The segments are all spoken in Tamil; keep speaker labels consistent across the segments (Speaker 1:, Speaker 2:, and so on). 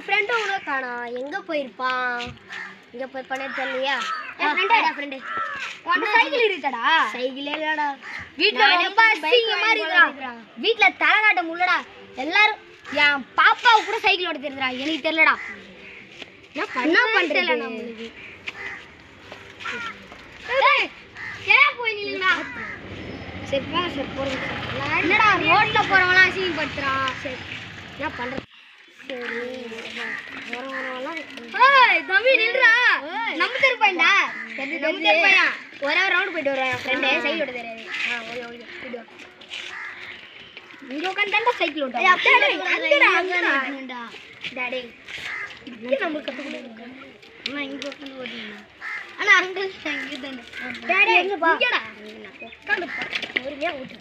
Speaker 1: ஃப்ரெண்டு கூட காணா எங்க போயிருப்பான் எங்க போயிருப்பானே தெரியலையா
Speaker 2: என் friend.
Speaker 1: ஃப்ரெண்டு
Speaker 2: உன்கிட்ட சைக்கிள் இருக்குடா
Speaker 1: சைக்கிளே இல்லடா
Speaker 2: வீட்டுல
Speaker 1: நானே
Speaker 2: ரொம்ப
Speaker 1: bike
Speaker 2: அசிங்கமா
Speaker 1: வாங்கி
Speaker 2: இருக்குடா
Speaker 1: ஓட்டிக்கிறேன்.
Speaker 2: வீட்டுல தலை காட்ட முடியலடா எல்லாரும் என் பாப்பாவுக்கு கூட சைக்கிள் ஓட்ட தெரியுதுடா எனக்கு தெரியலடா என்ன பண்றது
Speaker 1: தெரியல நம்மளுக்கு
Speaker 2: ஏய், ஏன் போய் நில்லுங்கடா
Speaker 1: சரி போங்க சார் போறோம் சார்
Speaker 2: என்னடா ரோட்ல போறவங்களாம் அசிங்கப்படுத்துறான்
Speaker 1: சரி என்ன பண்றது சரி வரோம் வரோம்லாம்
Speaker 2: ஏய் தம்பி நில்றா
Speaker 1: ஏய்.
Speaker 2: நம்ம தெரு பையன்டா
Speaker 1: சரி,
Speaker 2: நம்ம
Speaker 1: சரி.
Speaker 2: தெரு பையன் ஒரே ரவுண்ட் போயிட்டு வருவான் என் ஃப்ரெண்டு
Speaker 1: ஆ.
Speaker 2: சைக்கிள் ஓட்ட தெரியாது
Speaker 1: ஆ ஓகே ஓகே போயிட்டு வா
Speaker 2: இங்க உட்காந்து சைக்கிள்
Speaker 1: ஏய், அப்படியே
Speaker 2: ஓட்டுவான்
Speaker 1: அங்கடா,
Speaker 2: அங்கடா,
Speaker 1: அங்கடா.
Speaker 2: அங்கடா.
Speaker 1: டாடி இது நம்மளுக்கு கற்றுக் கொடுங்க அம்மா இங்கே உட்காந்து ஓடுங்க
Speaker 2: ஆனா அங்க இங்க தானே
Speaker 1: டாடி எங்க பா
Speaker 2: இங்கடா.
Speaker 1: உட்காந்து பொறுமையாக ஓட்டு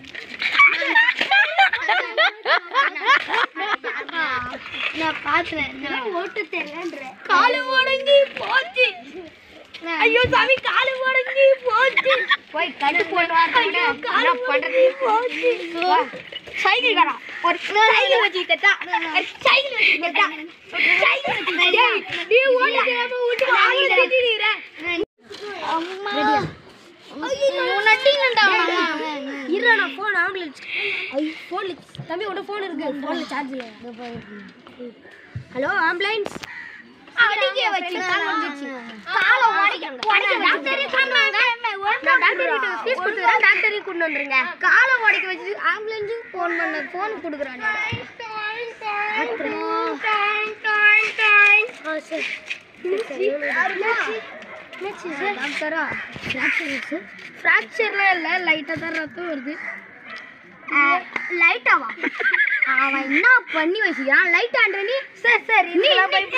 Speaker 1: நான் பார்த்தேன் நான் ஓட்டு தெரியலன்ற
Speaker 2: காலு முடங்கி போச்சு ஐயோ சாமி காலு முடங்கி போச்சு
Speaker 1: போய் கட்டு போட்டு வா
Speaker 2: ஐயோ,
Speaker 1: என்ன
Speaker 2: காலு
Speaker 1: பண்றது
Speaker 2: போச்சு சைக்கிள் காரா ஒரு சைக்கிள் வச்சு தட்டா சைக்கிள் வச்சு தட்டா சைக்கிள் வச்சு தட்டா நீ ஓட்ட தெரியாம வீட்டுக்கு வாங்கி திட்டிடுற அம்மா ஐயோ நட்டிங்கடா
Speaker 1: இருடா நான் ஃபோன் ஆம்புலன்ஸ் ஐயோ ஃபோனில் தம்பி உட ஃபோன் இருக்கு ஃபோனில் சார்ஜ் இல்லை ஹலோ ஆம்புலன்ஸ்
Speaker 2: அடிக்க வச்சு கால் வந்துச்சு காலை உடைக்க டாக்டரே சொன்னாங்க
Speaker 1: நான் டாக்டர் கிட்ட ஃபீஸ் கொடுத்துறேன் டாக்டரையும் கொண்டு வந்துருங்க
Speaker 2: காலை உடைக்க வச்சு ஆம்புலன்ஸுக்கு ஃபோன் பண்ண ஃபோன் கொடுக்குறாங்க
Speaker 1: ஆ சரி டாக்டரா ஃப்ராக்சர்
Speaker 2: ஃப்ராக்சர்லாம் இல்லை லைட்டாக தான் ரத்தம் வருது லைட்டாவா அவன் என்ன பண்ணி வச்சுக்கிறான் லைட் ஆண்ட நீ சார் சார் இதெல்லாம் போய்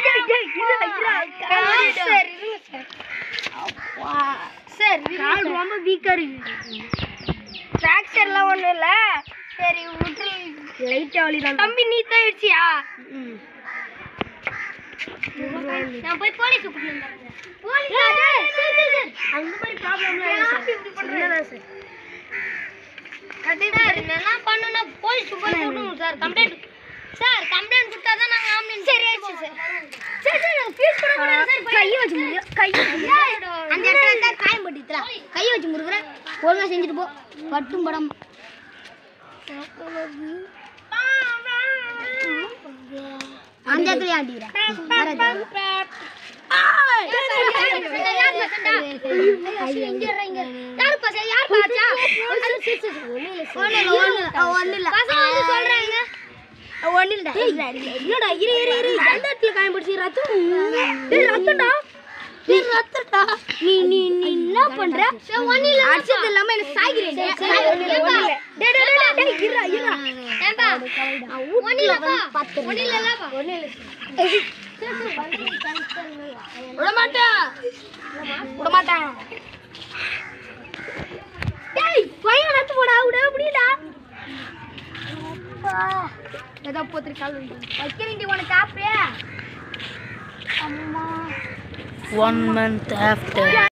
Speaker 2: சார் சார்
Speaker 1: கால் ரொம்ப வீக்காக இருக்கு
Speaker 2: ஃப்ராக்சர்லாம் ஒன்றும் இல்லை சரி விட்டுரு
Speaker 1: லைட்டாக வலி தான்
Speaker 2: தம்பி நீ தான் இடிச்சியா
Speaker 1: ம்
Speaker 2: நான் போய் போலீஸ் கூப்பிட்டு வந்துடுறேன்
Speaker 1: அந்த மாதிரி ப்ராப்ளம்லாம் இல்லை சார் இல்லைதான் சார்
Speaker 2: சார் என்னெல்லாம் பண்ணுனா போலீஸ் போய் கூட்டணும் சார் கம்ப்ளைண்ட் சார் கம்ப்ளைண்ட் கொடுத்தா தான் நாங்கள் ஆம்புலன்ஸ் சரி ஆச்சு சார் சரி சரி நாங்கள் ஃபீஸ் கூட கூடாது சார்
Speaker 1: கையை வச்சு முடி கை
Speaker 2: அந்த இடத்துல தான் காயம் பட்டுச்சுல கையை வச்சு முறுக்குறேன் ஒழுங்கா செஞ்சுட்டு போ பட்டும் படம் அந்த இடத்துல ஆண்டிக்கிறேன்
Speaker 1: என்னடா இரு இரு இரு எந்த இடத்துல காயம் பிடிச்சி ரத்தம் டேய் ரத்தம்டா டேய் ரத்தம்டா நீ நீ நீ என்ன பண்ற அடிச்சது இல்லாம என்ன சாய்கிறேன் டேய் டேய் டேய் டேய் இருடா இருடா விட மாட்டேன் விட மாட்டேன் டேய் பையன் ரத்து போடா விட முடியல ஏதோ போத்திரி கால் வைக்கிறேன் உனக்கு ஆப்பே அம்மா
Speaker 3: One month after.